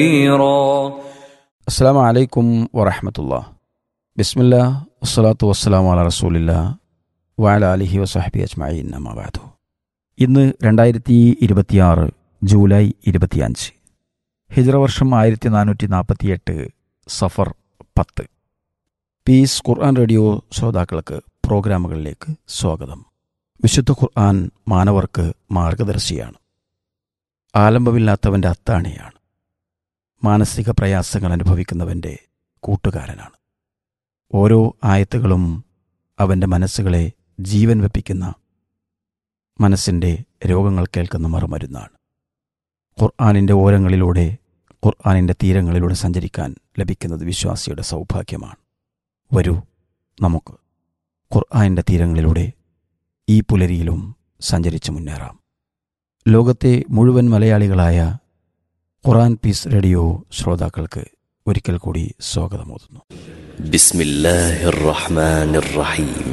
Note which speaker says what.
Speaker 1: كثيرا
Speaker 2: അസ്സാം വലൈക്കും വറഹമത്തുള്ള ബിസ്മില്ല വസ്സലാത്തു വസ്സലാം അല റസൂലില്ല വാല അലിഹി വസാഹബി അജ്മഈൻ അമ്മാബാദു ഇന്ന് രണ്ടായിരത്തി ഇരുപത്തിയാറ് ജൂലൈ ഇരുപത്തിയഞ്ച് ഹിജ്റ വർഷം ആയിരത്തി നാനൂറ്റി നാൽപ്പത്തിയെട്ട് സഫർ പത്ത് പീസ് ഖുർആൻ റേഡിയോ ശ്രോതാക്കൾക്ക് പ്രോഗ്രാമുകളിലേക്ക് സ്വാഗതം വിശുദ്ധ ഖുർആൻ മാനവർക്ക് മാർഗദർശിയാണ് ആലംബമില്ലാത്തവൻ്റെ അത്താണിയാണ് മാനസിക പ്രയാസങ്ങൾ അനുഭവിക്കുന്നവൻ്റെ കൂട്ടുകാരനാണ് ഓരോ ആയത്തുകളും അവൻ്റെ മനസ്സുകളെ ജീവൻ വെപ്പിക്കുന്ന മനസ്സിൻ്റെ രോഗങ്ങൾ കേൾക്കുന്ന മറുമരുന്നാണ് ഖുർആാനിൻ്റെ ഓരങ്ങളിലൂടെ ഖുർആാനിൻ്റെ തീരങ്ങളിലൂടെ സഞ്ചരിക്കാൻ ലഭിക്കുന്നത് വിശ്വാസിയുടെ സൗഭാഗ്യമാണ് വരൂ നമുക്ക് ഖുർആാനിൻ്റെ തീരങ്ങളിലൂടെ ഈ പുലരിയിലും സഞ്ചരിച്ച് മുന്നേറാം ലോകത്തെ മുഴുവൻ മലയാളികളായ ഖുറാൻ പീസ് റേഡിയോ ശ്രോതാക്കൾക്ക് ഒരിക്കൽ കൂടി സ്വാഗതമോതുന്നു
Speaker 1: بسم الله الرحمن الرحيم